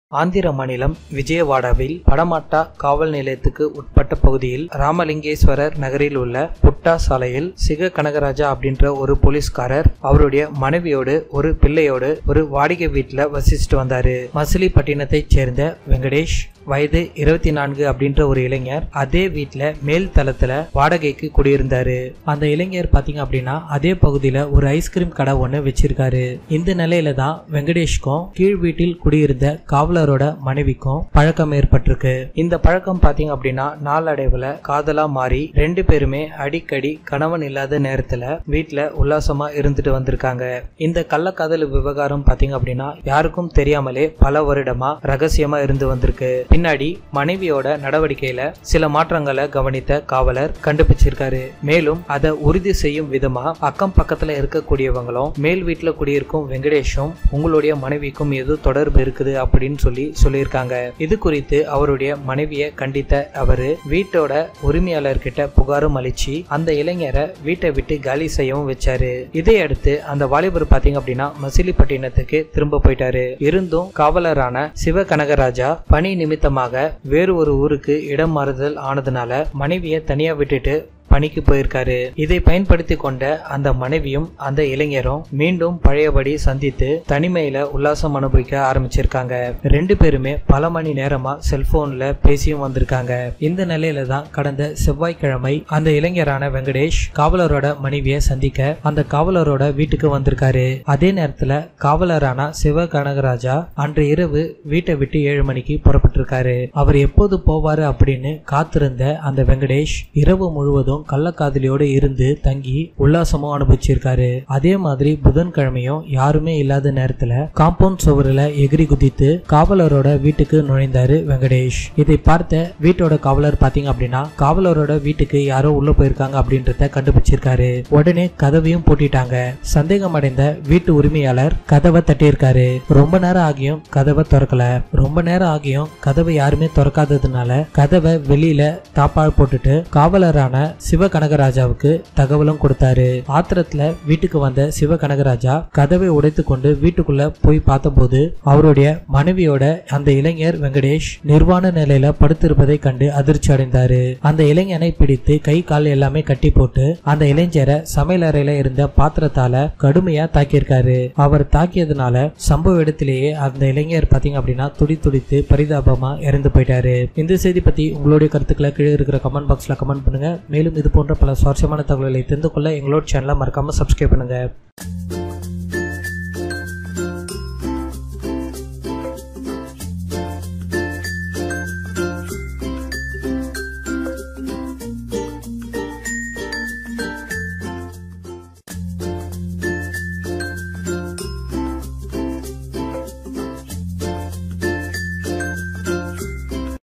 ஆந்திர மாநிலம் விஜயவாடாவில் படமாட்டா காவல் நிலையத்துக்கு உட்பட்ட பகுதியில் ராமலிங்கேஸ்வரர் நகரில் உள்ள புட்டா சாலையில் சிக கனகராஜா அப்படின்ற ஒரு போலீஸ்காரர் அவருடைய மனைவியோடு ஒரு பிள்ளையோடு ஒரு வாடகை வீட்டில் வசிச்சுட்டு வந்தாரு மசிலிப்பட்டினத்தைச் சேர்ந்த வெங்கடேஷ் வயது இருபத்தி நான்கு அப்படின்ற ஒரு இளைஞர் அதே வீட்டில் மேல் தளத்துல வாடகைக்கு குடியிருந்தாரு அந்த இளைஞர் பாத்தீங்க அப்படின்னா அதே பகுதியில் ஒரு ஐஸ்கிரீம் கடை ஒன்று வச்சிருக்காரு இந்த நிலையில தான் வெங்கடேஷ்க்கும் கீழ் வீட்டில் குடியிருந்த காவலரோட மனைவிக்கும் பழக்கம் ஏற்பட்டிருக்கு இந்த பழக்கம் பாத்தீங்க அப்படின்னா நாளடைவுல காதலா மாறி ரெண்டு பேருமே அடிக்கடி கணவன் இல்லாத நேரத்துல வீட்டில் உல்லாசமா இருந்துட்டு வந்திருக்காங்க இந்த கள்ளக்காதல் விவகாரம் பாத்தீங்க அப்படின்னா யாருக்கும் தெரியாமலே பல வருடமா ரகசியமா இருந்து வந்திருக்கு பின்னாடி மனைவியோட நடவடிக்கையில சில மாற்றங்களை கவனித்த காவலர் கண்டுபிடிச்சிருக்காரு மேலும் அதை உறுதி செய்யும் விதமா அக்கம் பக்கத்துல இருக்கக்கூடியவங்களும் மேல் வீட்டுல குடியிருக்கும் வெங்கடேஷும் உங்களுடைய மனைவிக்கும் ஏதோ தொடர்பு இருக்குது அப்படின்னு சொல்லி சொல்லியிருக்காங்க இது குறித்து அவருடைய மனைவியை கண்டித்த அவரு வீட்டோட உரிமையாளர்கிட்ட புகாரும் அளிச்சு அந்த இளைஞரை வீட்டை விட்டு காலி செய்யவும் வச்சாரு இதையடுத்து அந்த வாலிபர் பாத்தீங்க அப்படின்னா மசிலிப்பட்டினத்துக்கு திரும்ப போயிட்டாரு இருந்தும் காவலரான சிவ கனகராஜா பணி நிமித்தமாக வேறு ஒரு ஊருக்கு இடம் மாறுதல் ஆனதுனால மனைவியை தனியா விட்டுட்டு பணிக்கு போயிருக்காரு இதை பயன்படுத்தி கொண்ட அந்த மனைவியும் அந்த இளைஞரும் மீண்டும் பழையபடி சந்தித்து தனிமையில உல்லாசம் அனுபவிக்க ஆரம்பிச்சிருக்காங்க ரெண்டு பேருமே பல மணி நேரமா செல்போன்ல பேசியும் வந்திருக்காங்க இந்த நிலையில தான் கடந்த செவ்வாய்க்கிழமை அந்த இளைஞரான வெங்கடேஷ் காவலரோட மனைவியை சந்திக்க அந்த காவலரோட வீட்டுக்கு வந்திருக்காரு அதே நேரத்துல காவலரான சிவ கனகராஜா அன்று இரவு வீட்டை விட்டு ஏழு மணிக்கு புறப்பட்டிருக்காரு அவர் எப்போது போவாரு அப்படின்னு காத்திருந்த அந்த வெங்கடேஷ் இரவு முழுவதும் கள்ளக்காதலியோடு இருந்து தங்கி உல்லாசமும் அனுபவிச்சிருக்காரு அதே மாதிரி புதன்கிழமையும் யாருமே இல்லாத நேரத்துல காம்பவுண்ட் சுவரில் எகிரி குதித்து காவலரோட வீட்டுக்கு நுழைந்தாரு வெங்கடேஷ் இதை பார்த்த வீட்டோட காவலர் பாத்தீங்க அப்படின்னா காவலரோட வீட்டுக்கு யாரோ உள்ள போயிருக்காங்க அப்படின்றத கண்டுபிடிச்சிருக்காரு உடனே கதவையும் பூட்டிட்டாங்க சந்தேகம் அடைந்த வீட்டு உரிமையாளர் கதவை தட்டியிருக்காரு ரொம்ப நேரம் ஆகியும் கதவை திறக்கல ரொம்ப நேரம் ஆகியும் கதவை யாருமே திறக்காததுனால கதவை வெளியில தாப்பால் போட்டுட்டு காவலரான சிவ கனகராஜாவுக்கு தகவலும் கொடுத்தாரு ஆத்திரத்துல வீட்டுக்கு வந்த சிவ கனகராஜா கதவை உடைத்து கொண்டு வீட்டுக்குள்ள போய் பார்த்தபோது அவருடைய மனைவியோட அந்த இளைஞர் வெங்கடேஷ் நிர்வாண நிலையில படுத்திருப்பதை கண்டு அதிர்ச்சி அடைந்தாரு அந்த இளைஞனை பிடித்து கை கால் எல்லாமே கட்டி போட்டு அந்த இளைஞரை சமையல் அறையில இருந்த பாத்திரத்தால கடுமையா தாக்கியிருக்காரு அவர் தாக்கியதுனால சம்பவ இடத்திலேயே அந்த இளைஞர் பாத்தீங்க அப்படின்னா துடி துடித்து பரிதாபமா இறந்து போயிட்டாரு இந்த செய்தி பத்தி உங்களுடைய கருத்துக்களை கீழே இருக்கிற கமெண்ட் பாக்ஸ்ல கமெண்ட் பண்ணுங்க மேலும் இது போன்ற பல சுவாரஸ்யமான தகவல்களை தெரிந்து கொள்ள எங்களோட சேனலை மறக்காம சப்ஸ்கிரைப் பண்ணுங்க